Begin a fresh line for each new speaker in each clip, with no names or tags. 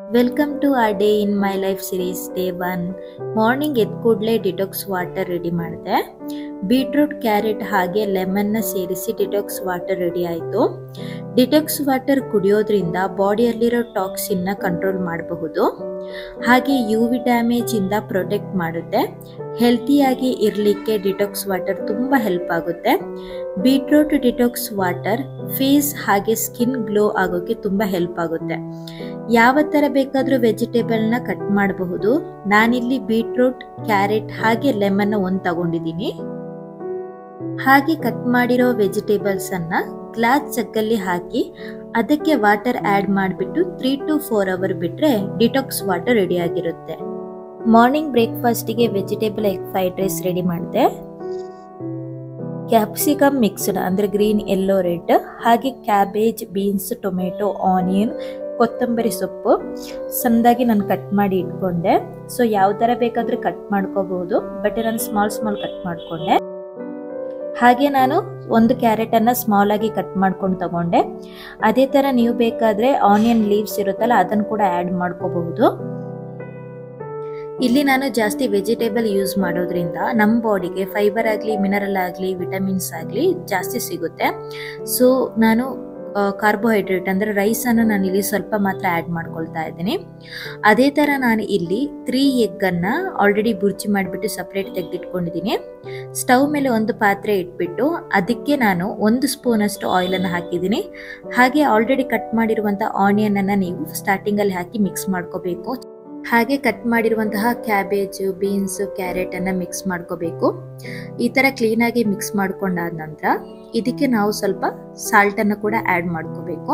welcome to a day in my life series day one morning ಎದ್ದು ಕೂಡಲೇ detox water ready ಮಾಡಿದೆ beetroot carrot ಹಾಗೆ ಲೆಮನ್ನ ಸೇರಿಸಿ ಡಿಟಾಕ್ಸ್ ವಾಟರ್ ರೆಡಿ ಆಯಿತು ಡಿಟಾಕ್ಸ್ ವಾಟರ್ ಕುಡಿಯೋದ್ರಿಂದ ಬಾಡಿಯಲ್ಲಿರೋ ಟಾಕ್ಸಿನ್ನ ಕಂಟ್ರೋಲ್ ಮಾಡಬಹುದು ಹಾಗೆ ಯು ವಿ ಡ್ಯಾಮೇಜಿಂದ ಪ್ರೊಟೆಕ್ಟ್ ಮಾಡುತ್ತೆ ಹೆಲ್ತಿಯಾಗಿ ಇರಲಿಕ್ಕೆ ಡಿಟಾಕ್ಸ್ ವಾಟರ್ ತುಂಬ ಹೆಲ್ಪ್ ಆಗುತ್ತೆ ಬೀಟ್ರೂಟ್ ಡಿಟಾಕ್ಸ್ ವಾಟರ್ ಫೇಸ್ ಹಾಗೆ ಸ್ಕಿನ್ ಗ್ಲೋ ಆಗೋಕ್ಕೆ ತುಂಬ ಹೆಲ್ಪ್ ಆಗುತ್ತೆ ಯಾವ ಥರ ಬೇಕಾದರೂ ವೆಜಿಟೇಬಲ್ನ ಕಟ್ ಮಾಡಬಹುದು ನಾನಿಲ್ಲಿ ಬೀಟ್ರೂಟ್ ಕ್ಯಾರೆಟ್ ಹಾಗೆ ಲೆಮನ್ ಒಂದು ತಗೊಂಡಿದ್ದೀನಿ ಹಾಗೆ ಕಟ್ ಮಾಡಿರೋ ವೆಜಿಟೇಬಲ್ಸ್ ಅನ್ನ ಗ್ಲಾಸ್ ಜಗ್ಗಲ್ಲಿ ಹಾಕಿ ಅದಕ್ಕೆ ವಾಟರ್ ಆ್ಯಡ್ ಮಾಡಿಬಿಟ್ಟು ತ್ರೀ ಟು ಫೋರ್ ಅವರ್ ಬಿಟ್ಟರೆ ಡಿಟಾಕ್ಸ್ ವಾಟರ್ ರೆಡಿ ಆಗಿರುತ್ತೆ ಮಾರ್ನಿಂಗ್ ಬ್ರೇಕ್ಫಾಸ್ಟಿಗೆ vegetable egg fried rice ready ಮಾಡಿದೆ ಕ್ಯಾಪ್ಸಿಕಮ್ ಮಿಕ್ಸ್ಡ್ ಅಂದರೆ ಗ್ರೀನ್ ಎಲ್ಲೋ ರೆಡ್ ಹಾಗೆ ಕ್ಯಾಬೇಜ್ ಬೀನ್ಸ್ ಟೊಮೆಟೊ ಆನಿಯನ್ ಕೊತ್ತಂಬರಿ ಸೊಪ್ಪು ಸಣ್ಣದಾಗಿ ನಾನು ಕಟ್ ಮಾಡಿ ಇಟ್ಕೊಂಡೆ ಸೊ ಯಾವ ಥರ ಬೇಕಾದರೂ ಕಟ್ ಮಾಡ್ಕೋಬಹುದು ಬಟ್ ನಾನು ಸ್ಮಾಲ್ ಸ್ಮಾಲ್ ಕಟ್ ಮಾಡಿಕೊಂಡೆ ಹಾಗೆ ನಾನು ಒಂದು ಕ್ಯಾರೆಟನ್ನು ಸ್ಮಾಲ್ ಆಗಿ ಕಟ್ ಮಾಡ್ಕೊಂಡು ತಗೊಂಡೆ ಅದೇ ಥರ ನೀವು ಬೇಕಾದರೆ ಆನಿಯನ್ ಲೀವ್ಸ್ ಇರುತ್ತಲ್ಲ ಅದನ್ನು ಕೂಡ ಆ್ಯಡ್ ಮಾಡ್ಕೋಬಹುದು ಇಲ್ಲಿ ನಾನು ಜಾಸ್ತಿ ವೆಜಿಟೇಬಲ್ ಯೂಸ್ ಮಾಡೋದ್ರಿಂದ ನಮ್ಮ ಬಾಡಿಗೆ ಫೈಬರ್ ಆಗಲಿ ಮಿನರಲ್ ಆಗಲಿ ವಿಟಮಿನ್ಸ್ ಆಗಲಿ ಜಾಸ್ತಿ ಸಿಗುತ್ತೆ ಸೊ ನಾನು ಕಾರ್ಬೋಹೈಡ್ರೇಟ್ ಅಂದರೆ ರೈಸನ್ನು ನಾನು ಇಲ್ಲಿ ಸ್ವಲ್ಪ ಮಾತ್ರ ಆ್ಯಡ್ ಮಾಡ್ಕೊಳ್ತಾ ಇದ್ದೀನಿ ಅದೇ ಥರ ನಾನು ಇಲ್ಲಿ ತ್ರೀ ಎಗ್ಗನ್ನು ಆಲ್ರೆಡಿ ಬುರ್ಜಿ ಮಾಡಿಬಿಟ್ಟು ಸಪ್ರೇಟ್ ತೆಗೆದಿಟ್ಕೊಂಡಿದ್ದೀನಿ ಸ್ಟವ್ ಮೇಲೆ ಒಂದು ಪಾತ್ರೆ ಇಟ್ಬಿಟ್ಟು ಅದಕ್ಕೆ ನಾನು ಒಂದು ಸ್ಪೂನಷ್ಟು ಆಯಿಲನ್ನು ಹಾಕಿದ್ದೀನಿ ಹಾಗೆ ಆಲ್ರೆಡಿ ಕಟ್ ಮಾಡಿರುವಂಥ ಆನಿಯನನ್ನು ನೀವು ಸ್ಟಾರ್ಟಿಂಗಲ್ಲಿ ಹಾಕಿ ಮಿಕ್ಸ್ ಮಾಡ್ಕೋಬೇಕು ಹಾಗೆ ಕಟ್ ಮಾಡಿರುವಂತಹ ಕ್ಯಾಬೇಜು ಬೀನ್ಸು ಕ್ಯಾರೆಟನ್ನು ಮಿಕ್ಸ್ ಮಾಡ್ಕೋಬೇಕು ಈ ಥರ ಕ್ಲೀನಾಗಿ ಮಿಕ್ಸ್ ಮಾಡ್ಕೊಂಡಾದ ನಂತರ ಇದಕ್ಕೆ ನಾವು ಸ್ವಲ್ಪ ಸಾಲ್ಟನ್ನು ಕೂಡ ಆ್ಯಡ್ ಮಾಡ್ಕೋಬೇಕು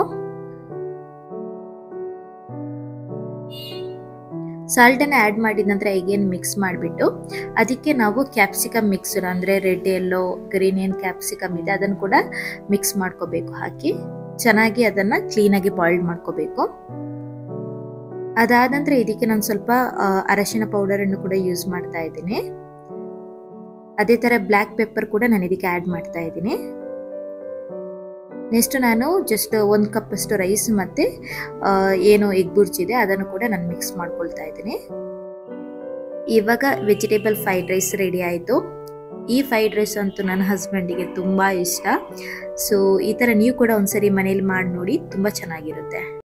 ಸಾಲ್ಟನ್ನು ಆ್ಯಡ್ ಮಾಡಿದ ನಂತರ ಈಗೇನು ಮಿಕ್ಸ್ ಮಾಡಿಬಿಟ್ಟು ಅದಕ್ಕೆ ನಾವು ಕ್ಯಾಪ್ಸಿಕಮ್ ಮಿಕ್ಸರ್ ಅಂದರೆ ರೆಡ್ ಎಲ್ಲೋ ಗ್ರೀನ್ ಏನು ಕ್ಯಾಪ್ಸಿಕಮ್ ಇದೆ ಅದನ್ನು ಕೂಡ ಮಿಕ್ಸ್ ಮಾಡ್ಕೋಬೇಕು ಹಾಕಿ ಚೆನ್ನಾಗಿ ಅದನ್ನು ಕ್ಲೀನಾಗಿ ಬಾಯ್ಲ್ಡ್ ಮಾಡ್ಕೋಬೇಕು ಅದಾದ ನಂತರ ಇದಕ್ಕೆ ನಾನು ಸ್ವಲ್ಪ ಅರಶಿನ ಪೌಡರನ್ನು ಕೂಡ ಯೂಸ್ ಮಾಡ್ತಾ ಇದ್ದೀನಿ ಅದೇ ಥರ ಬ್ಲ್ಯಾಕ್ ಪೆಪ್ಪರ್ ಕೂಡ ನಾನು ಇದಕ್ಕೆ ಆ್ಯಡ್ ಮಾಡ್ತಾ ಇದ್ದೀನಿ ನೆಕ್ಸ್ಟ್ ನಾನು ಜಸ್ಟ್ ಒಂದು ಕಪ್ಪಷ್ಟು ರೈಸ್ ಮತ್ತು ಏನು ಎಗ್ ಬುರ್ಜಿದೆ ಅದನ್ನು ಕೂಡ ನಾನು ಮಿಕ್ಸ್ ಮಾಡ್ಕೊಳ್ತಾ ಇದ್ದೀನಿ ಇವಾಗ ವೆಜಿಟೇಬಲ್ ಫ್ರೈಡ್ ರೈಸ್ ರೆಡಿ ಆಯಿತು ಈ ಫ್ರೈಡ್ ರೈಸ್ ಅಂತೂ ನನ್ನ ಹಸ್ಬೆಂಡಿಗೆ ತುಂಬ ಇಷ್ಟ ಸೊ ಈ ಥರ ನೀವು ಕೂಡ ಒಂದ್ಸರಿ ಮನೇಲಿ ಮಾಡಿ ನೋಡಿ ತುಂಬ ಚೆನ್ನಾಗಿರುತ್ತೆ